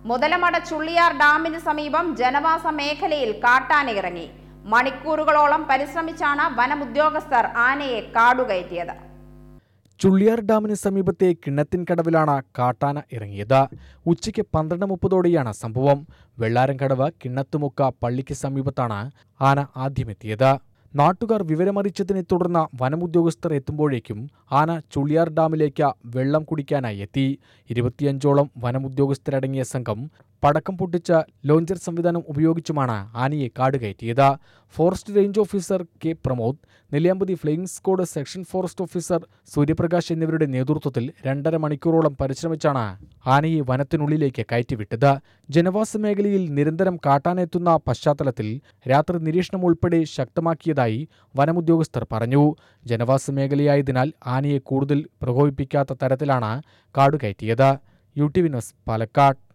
മുതലമട ചുള്ളിയാർ ഡാമിന് സമീപം ജനവാസ മേഖലയിൽ കാട്ടാന ഇറങ്ങി മണിക്കൂറുകളോളം പരിശ്രമിച്ചാണ് വനമുദ്യോഗസ്ഥർ ആനയെ കാടുകയറ്റിയത് ചുള്ളിയാർ ഡാമിന് സമീപത്തെ കിണ്ണത്തിൻ കടവിലാണ് കാട്ടാന ഇറങ്ങിയത് ഉച്ചയ്ക്ക് പന്ത്രണ്ട് മുപ്പതോടെയാണ് സംഭവം വെള്ളാരംകടവ് കിണ്ണത്തുമുക്ക പള്ളിക്ക് സമീപത്താണ് ആന ആദ്യമെത്തിയത് നാട്ടുകാർ വിവരമറിയിച്ചതിനെ തുടർന്ന് വനമുദ്യോഗസ്ഥർ എത്തുമ്പോഴേക്കും ആന ചുള്ളിയാർ ഡാമിലേക്ക് വെള്ളം കുടിക്കാനായി എത്തി ഇരുപത്തിയഞ്ചോളം വനമുദ്യോഗസ്ഥരടങ്ങിയ സംഘം പടക്കം പൊട്ടിച്ച ലോഞ്ചർ സംവിധാനം ഉപയോഗിച്ചുമാണ് ആനയെ കാടുകയറ്റിയത് forest range officer K Pramod Nelliyampathy flying squad section forest officer Suryaprakash എന്നിവരുടെ നേതൃത്വത്തിൽ രണ്ടര മണിക്കൂറോളം പരിശ്രമിച്ചാണ് ആനയെ വനത്തിനുള്ളിലേക്ക് കയറ്റിവിട്ടത് ജനവാസ മേഖലയിൽ നിരന്തരം കാട്ടാനെത്തുന്ന പശ്ചാത്തലത്തിൽ രാത്രി നിരീക്ഷണം ഉൾപ്പെടെ ശക്തമാക്കിയതായി വനമുദ്യോഗസ്ഥർ പറഞ്ഞു ജനവാസ മേഖലയായതിനാൽ ആനയെ കൂടുതൽ പ്രകോപിപ്പിക്കാത്ത തരത്തിലാണ് കാടുകയറ്റിയത് U T V news Palakkad